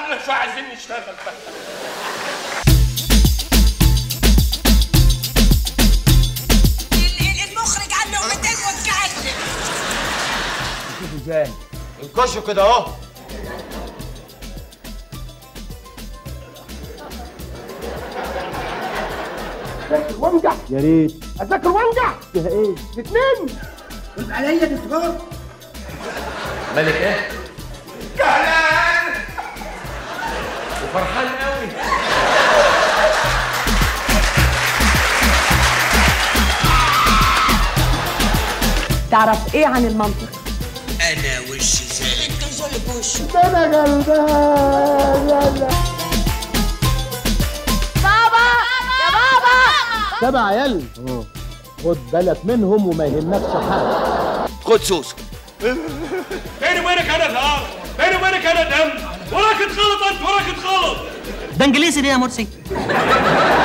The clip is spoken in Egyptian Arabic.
احنا شويه عايزين نشتغل بقى المخرج قال له 200 واتكعت ازاي انكشوا كده اهو وانجح يا ريت اذاكر وانجح فيها ايه الاثنين يبقى عليا دكتور ملك ايه كهلان وفرحان قوي تعرف ايه عن المنطق انا وش ذلك انت زول بوش انا غلبان بابا يا بابا سبع عيال خد بالك منهم وما يهمكش حاجه خد سوسه بيني وبينك انا ثار بيني وبينك انا دم وراك تغلط انت وراك تغلط ده انجليزي ليه يا مرسي